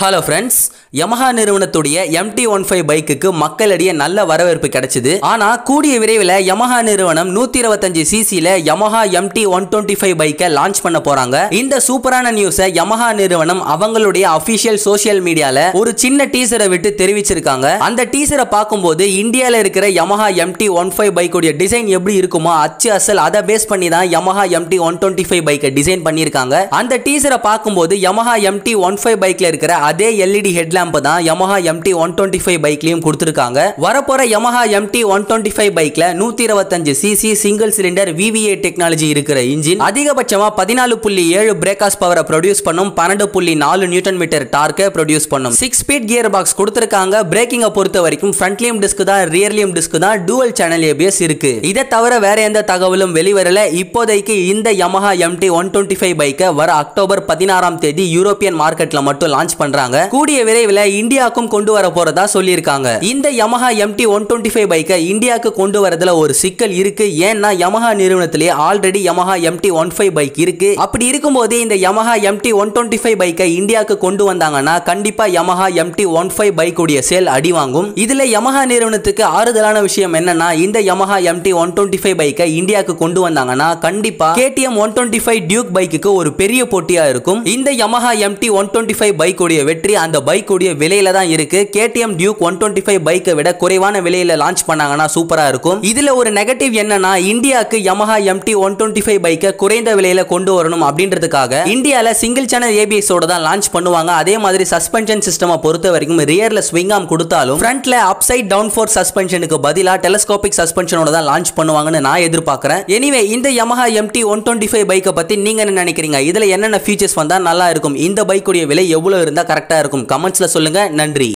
hello friends Yamaha நிறுவனத்துடைய MT15 one five பைக்குக்கு மக்களிடையே நல்ல வரவேற்பு கிடைச்சது ஆனா கூடிய விரைவில் Yamaha நிறுவனம் நூத்தி இருபத்தஞ்சு சிசில Yamaha MT one twenty five பைக்கை லான்ச் பண்ண போறாங்க இந்த சூப்பரான நியூஸை Yamaha நிறுவனம் அவங்களுடைய அபிஷியல் சோஷியல் மீடியால ஒரு சின்ன டீசரை விட்டு தெரிவிச்சிருக்காங்க அந்த டீசரை பார்க்கும்போது இந்தியால இருக்கிற Yamaha MT ஒன் ஃபைவ் பைக்குடைய டிசைன் எப்படி இருக்குமோ அச்சு அசல் அதை பேஸ் பண்ணி தான் Yamaha MT one twenty five பைக்கை டிசைன் பண்ணியிருக்காங்க அந்த டீசரை பார்க்கும்போது Yamaha MT ஒன் ஃபைவ் பைக்ல இருக்கிற அதே எல்இடி ஹெட்லாம்ப் தான் Yamaha MT one twenty five பைக்லயும் கொடுத்துருக்காங்க வரப்போற Yamaha MT one twenty five பைக்ல நூத்தி இருபத்தஞ்சு CC single cylinder VVA technology இருக்கிற இன்ஜின் அதிகபட்சமா பதினாலு புள்ளி ஏழு பிரேக்காஸ் பவரை ப்ரொடியூஸ் பண்ணும் பன்னெண்டு புள்ளி நாலு நியூட்டன் மீட்டர் டார்க்கை ப்ரொடியூஸ் பண்ணும் சிக்ஸ் ஸ்பீட் கியர் பாக்ஸ் கொடுத்துருக்காங்க பிரேக்கிங்கை பொறுத்த வரைக்கும் ஃப்ரண்ட்லியம் டிஸ்க் தான் ரியர்லியம் டிஸ்க் தான் டூவல் சேனல் ஏபிஎஸ் இருக்கு இதை தவிர வேற எந்த தகவலும் வெளிவரல இப்போதைக்கு இந்த Yamaha MT one twenty five பைக்கை வர அக்டோபர் பதினாறாம் தேதி யூரோப்பியன் மார்க்கெட்ல மட்டும் லான்ச் பண்றாங்க கூடிய விரைவில் இந்தியாவுக்கும் கொண்டு வர போறதா சொல்லியிருக்காங்க இந்த Yamaha MT one twenty five பைக்கை இந்தியாவுக்கு கொண்டு வரதுல ஒரு சிக்கல் இருக்கு ஏன்னா Yamaha நிறுவனத்திலேயே already Yamaha MT one five bike இருக்கு அப்படி இருக்கும்போது இந்த Yamaha MT one twenty five பைக்கை இந்தியாவுக்கு கொண்டு வந்தாங்கன்னா கண்டிப்பா Yamaha MT ஒன் ஃபைவ் பைக்குடைய சேல் அடி வாங்கும் இதுல Yamaha நிறுவனத்துக்கு ஆறுதலான விஷயம் என்னன்னா இந்த Yamaha MT one twenty five பைக்கை இந்தியாவுக்கு கொண்டு வந்தாங்கன்னா கண்டிப்பா KTM one twenty five Duke பைக்குக்கு ஒரு பெரிய போட்டியா இருக்கும் இந்த Yamaha MT one twenty five பைக்குடைய வெற்றி அந்த பைக்குடைய விலையில தான் இருக்கு KTM Duke one twenty five பைக்கை விட குறைவான விலையில லான்ச் பண்ணாங்கன்னா சூப்பரா இருக்கும் இதுல ஒரு நெகட்டிவ் என்னன்னா இந்தியாவுக்கு Yamaha MT one twenty five பைக்கை குறைந்த விலையில கொண்டு வரணும் அப்படின்றதுக்காக இந்தியால சிங்கிள் சேனல் ஏபிஎஸ் ஓட தான் லான்ச் பண்ணுவாங்க அதே மாதிரி சஸ்பென்ஷன் சிஸ்டமை பொறுத்த வரைக்கும் ரியர்ல ஸ்விங் ஆம் கொடுத்தாலும் ஃப்ரண்ட்ல அப்சைட் டவுன் ஃபோர் சஸ்பென்ஷனுக்கு பதிலா டெலஸ்கோபிக் சஸ்பென்ஷனோட தான் லான்ச் பண்ணுவாங்கன்னு நான் எதிர்பார்க்கறேன் எனிவே இந்த Yamaha MT one twenty five பைக்கை பத்தி நீங்க என்ன நினைக்கிறீங்க இதுல என்னென்ன ஃபீச்சர்ஸ் வந்தா நல்லா இருக்கும் இந்த பைக்குடைய விலை எவ்வளவு இருந்தா கரெக்டா இருக்கும் கமெண்ட்ஸ்ல சொல்லுங்க நன்றி